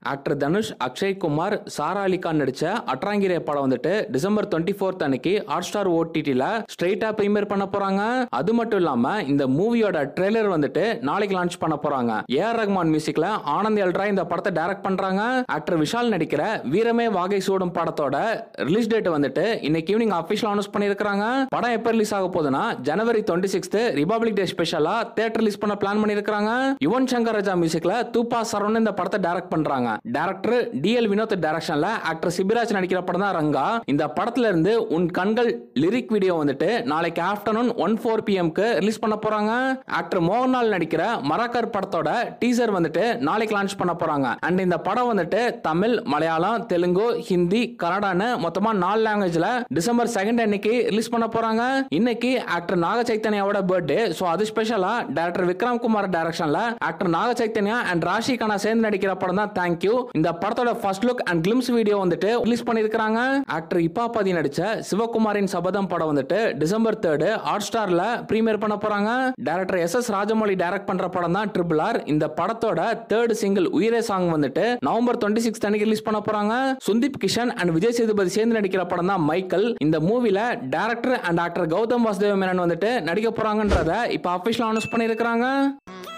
actor Dhanush Akshay Kumar சாரா அலி கான் நடிச்ச அட்ராங்கிரே படம் வந்துட்டு டிசம்பர் டுவெண்ட்டி ஃபோர்த் அன்னைக்கு ஹாட் ஸ்டார் ஓடிடில ஸ்ட்ரெயிட்டா பிரீமியர் பண்ண போறாங்க அது மட்டும் இல்லாம இந்த மூவியோட ட்ரெய்லர் வந்துட்டு நாளைக்கு லான்ச் பண்ண போறாங்க ஏஆர் ரஹ்மான் மியூசிக்ல ஆனந்த் எல்ரா இந்த படத்தை டைரக்ட் பண்றாங்க ஆக்டர் விஷால் நடிக்கிற வீரமே வாகை சூடும் படத்தோட ரிலீஸ் டேட் வந்துட்டு இன்னைக்கு ஈவினிங் அபிஷியல் அனௌன்ஸ் பண்ணிருக்காங்க படம் எப்ப ரிலீஸ் ஆக போகுதுன்னா ஜனவரி டுவெண்ட்டி சிக்ஸ்த் ரிபப்ளிக் டே ஸ்பெஷலா தேட்டர் ரிலீஸ் பண்ண பிளான் பண்ணிருக்காங்க யுவன் சங்கர் ராஜா மியூசிக்ல தூப்பா சரவணன் இந்த படத்தை டைரக்ட் பண்றாங்க டைரக்டர் டிஎல் வினோத் டைரக்ஷன்ல ஆக்டர் சிபிராஜ் நடிக்கிற படம் தான் ரங்கா இந்த படத்துல இருந்து உன் கண்கள் லிரிக் வீடியோ வந்துட்டு நாளைக்கு ஆஃப்டர்நூன் ஒன் ஃபோர் பிஎம்க்கு ரிலீஸ் பண்ண போறாங்க ஆக்டர் மோகன்லால் நடிக்கிற மராக்கர் படத்தோட டீசர் வந்துட்டு நாளைக்கு லான்ச் பண்ண போறாங்க அண்ட் இந்த படம் வந்துட்டு தமிழ் மலையாளம் தெலுங்கு ஹிந்தி கன்னடான்னு மொத்தமா நாலு லாங்குவேஜ்ல டிசம்பர் செகண்ட் அன்னைக்கு ரிலீஸ் பண்ண போறாங்க இன்னைக்கு ஆக்டர் நாக சைத்தன்யாவோட பர்த்டே சோ அது ஸ்பெஷலா டைரக்டர் விக்ரம் குமார் டைரக்ஷன்ல ஆக்டர் நாக சைத்தன்யா அண்ட் ராஷி கண்ணா சேர்ந்து நடிக்கிற படம் தான் தேங்க்யூ இந்த படத்தோட first look and glimpse video வந்துட்டு ரிலீஸ் பண்ணிருக்காங்க ஆக்டர் இப்பாபதி நடிச்ச சிவகுமாரின் சபதம் படம் வந்துட்டு டிசம்பர் தேர்டு ஹாட் ஸ்டார்ல பிரீமியர் பண்ண போறாங்க director S S Rajamouli direct பண்ற படம் தான் ட்ரிபிள் ஆர் இந்த படத்தோட தேர்ட் சிங்கிள் உயிரே சாங் வந்துட்டு நவம்பர் டுவெண்ட்டி சிக்ஸ் அன்னைக்கு ரிலீஸ் பண்ண போறாங்க சுந்தீப் கிஷன் அண்ட் விஜய் சேதுபதி சேர்ந்து நடிக்கிற படம் தான் மைக்கேல் இந்த மூவில director and actor Gautham Vasudev Menon வந்துட்டு நடிக்க போறாங்கன்றத இப்ப அபிஷியல் அனௌன்ஸ் பண்ணிருக்காங்க